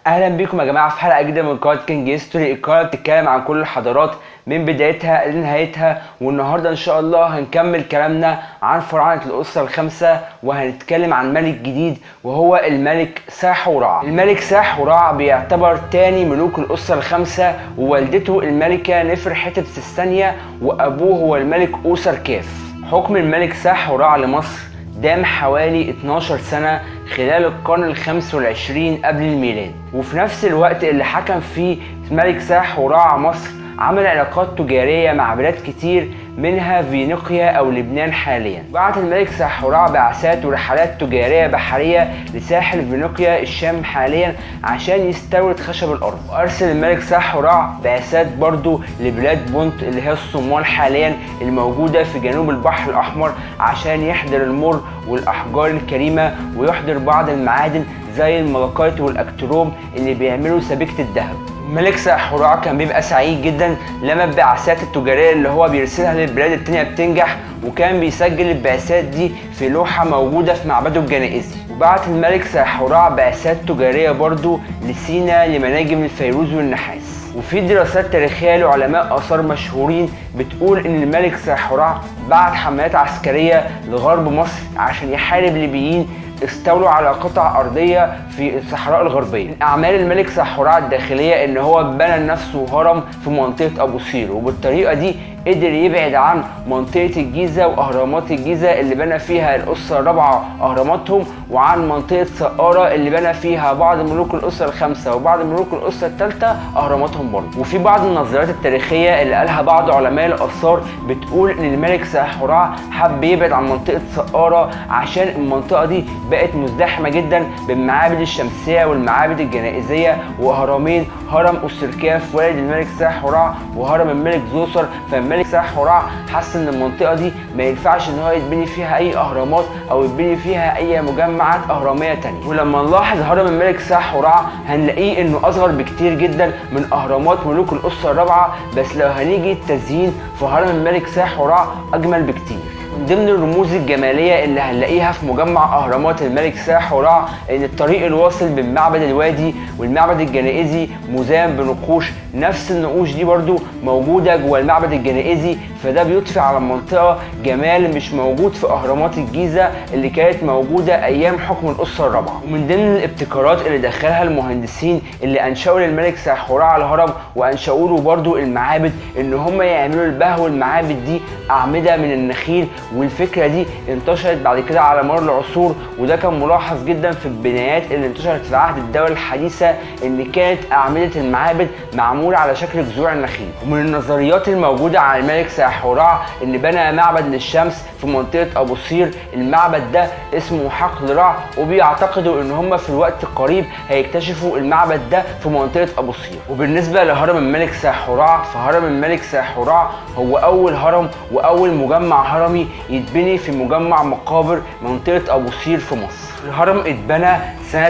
اهلا بيكم يا جماعه في حلقه جديده من قناه كينج هيستوري القناه بتتكلم عن كل الحضارات من بدايتها لنهايتها والنهارده ان شاء الله هنكمل كلامنا عن فراعنه الاسره الخمسه وهنتكلم عن ملك جديد وهو الملك ساحورع الملك ساحورع بيعتبر تاني ملوك الاسره الخمسه ووالدته الملكه نفر حتبس الثانيه وابوه هو الملك اوسر كاف حكم الملك ساحورع لمصر دام حوالي 12 سنة خلال القرن الخامس والعشرين قبل الميلاد وفي نفس الوقت اللي حكم فيه ملك ساح وراع مصر عمل علاقات تجارية مع بلاد كتير منها فينيقيا أو لبنان حاليا بعت الملك ساحوراع بعثات ورحلات تجارية بحرية لساحل فينيقيا الشام حاليا عشان يستورد خشب الأرض وأرسل الملك ساحوراع بعثات برضو لبلاد بونت اللي هي الصومال حاليا الموجودة في جنوب البحر الأحمر عشان يحضر المر والأحجار الكريمة ويحضر بعض المعادن زي الملقيت والأكتروم اللي بيعملوا سبيكة الذهب ملك ساحوراع كان بيبقى سعيد جدا لما البعثات التجاريه اللي هو بيرسلها للبلاد التانية بتنجح وكان بيسجل البعثات دي في لوحه موجوده في معبده الجنائزي وبعت الملك ساحوراع بعثات تجاريه برضو لسينا لمناجم الفيروز والنحاس وفي دراسات تاريخيه لعلماء اثار مشهورين بتقول ان الملك ساحوراع بعت حملات عسكريه لغرب مصر عشان يحارب ليبيين استولوا على قطع أرضية في الصحراء الغربية من أعمال الملك ساحوراع الداخلية إن هو بنى لنفسه هرم في منطقة أبو سير وبالطريقة دي قدر يبعد عن منطقة الجيزة وأهرامات الجيزة اللي بنى فيها الأسرة الرابعة أهراماتهم وعن منطقة سقارة اللي بنى فيها بعض ملوك الأسرة الخامسة وبعض ملوك الأسرة الثالثة أهراماتهم برضه وفي بعض النظريات التاريخية اللي قالها بعض علماء الآثار بتقول إن الملك ساحوراع حب يبعد عن منطقة سقارة عشان المنطقة دي بقت مزدحمة جدا بالمعابد الشمسية والمعابد الجنائزية وهرمين هرم أسركاف والد الملك ساحوراع وهرم الملك زوسر فالملك ساحوراع حس ان المنطقة دي ما ينفعش ان هو يتبني فيها اي اهرامات او يتبني فيها اي مجمعات اهرامية تانية ولما نلاحظ هرم الملك ساحوراع هنلاقيه انه اصغر بكتير جدا من اهرامات ملوك الاسرة الرابعة بس لو هنيجي التزيين فهرم الملك ساحوراع اجمل بكتير من ضمن الرموز الجمالية اللي هنلاقيها في مجمع أهرامات الملك ساحوراع إن الطريق الواصل بين معبد الوادي والمعبد الجنائزي مزام بنقوش نفس النقوش دي برضو موجودة جوه المعبد الجنائزي فده بيضفي على المنطقة جمال مش موجود في أهرامات الجيزة اللي كانت موجودة أيام حكم الأسرة الرابعة ومن ضمن الابتكارات اللي دخلها المهندسين اللي أنشأوا للملك ساحوراع الهرم وأنشأوا له برضو المعابد إن هم يعملوا البهو المعابد دي أعمدة من النخيل والفكره دي انتشرت بعد كده على مر العصور وده كان ملاحظ جدا في البنايات اللي انتشرت في عهد الدوله الحديثه ان كانت اعمده المعابد معموله على شكل جذوع النخيل ومن النظريات الموجوده على الملك ساحوراع ان بنى معبد للشمس في منطقه ابو سير المعبد ده اسمه حقل رع وبيعتقدوا ان هم في الوقت القريب هيكتشفوا المعبد ده في منطقه ابو سير وبالنسبه لهرم الملك ساحوراع فهرم الملك ساحوراع هو اول هرم واول مجمع هرمي يتبني في مجمع مقابر منطقة أبو سير في مصر الهرم اتبنى سنة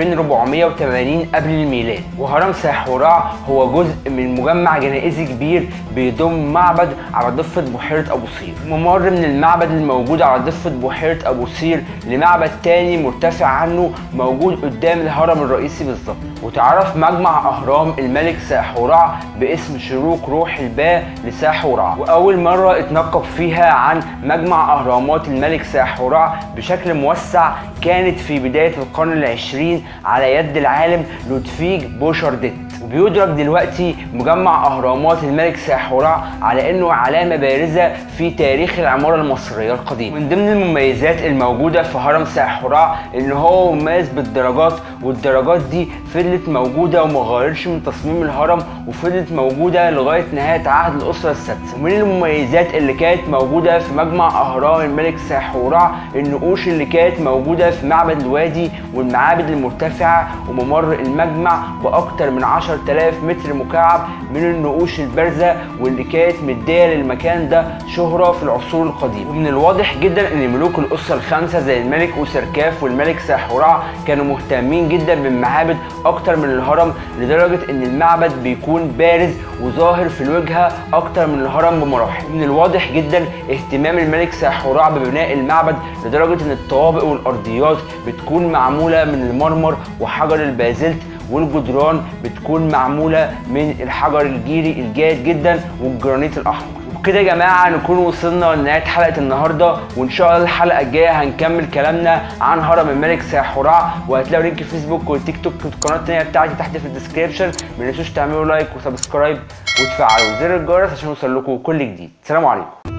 2480 قبل الميلاد وهرم ساحوراع هو جزء من مجمع جنائزي كبير بيضم معبد على ضفة بحيرة أبو سير ممر من المعبد الموجود على ضفة بحيرة أبو سير لمعبد تاني مرتفع عنه موجود قدام الهرم الرئيسي بالظبط وتعرف مجمع أهرام الملك ساحوراع باسم شروق روح الباء لساحوراع وأول مرة اتنقب فيها عن مجمع أهرامات الملك ساحوراع بشكل موسع كانت في بداية القرن العشرين على يد العالم لودفيج بوشارديت وبيدرك دلوقتي مجمع أهرامات الملك ساحوراع على إنه علامة بارزة في تاريخ العمارة المصرية القديمة من ضمن المميزات الموجودة في هرم ساحوراع إن هو مميز بالدرجات والدرجات دي فضلت موجودة وما غيرش من تصميم الهرم وفضلت موجودة لغاية نهاية عهد الأسرة السادسة ومن المميزات اللي كانت موجودة في مجمع أهرام الملك ساحوراع النقوش اللي كانت موجودة في معبد الوادي والمعابد المرتفعة وممر المجمع بأكتر من 10000 متر مكعب من النقوش البارزة واللي كانت مدية للمكان ده شهرة في العصور القديمة ومن الواضح جدا ان ملوك الأسرة الخمسة زي الملك أوسركاف والملك ساحوراع كانوا مهتمين جدا بالمعابد أكتر من الهرم لدرجة ان المعبد بيكون بارز وظاهر في الوجهة أكتر من الهرم بمراحل من الواضح جدا اهتمام الملك ساحوراع ببناء المعبد لدرجة ان الطوابق والأرضيات بتكون معمولة من المرمر وحجر البازلت والجدران بتكون معموله من الحجر الجيري الجيد جدا والجرانيت الاحمر وبكده يا جماعه نكون وصلنا لنهايه حلقه النهارده وان شاء الله الحلقه الجايه هنكمل كلامنا عن هرم الملك ساحوراء وهتلاقوا لينك الفيسبوك والتيك توك والقناه التانيه بتاعتي تحت في الديسكريبشن ما تنسوش تعملوا لايك وسبسكرايب وتفعلوا زر الجرس عشان يوصل لكم كل جديد سلام عليكم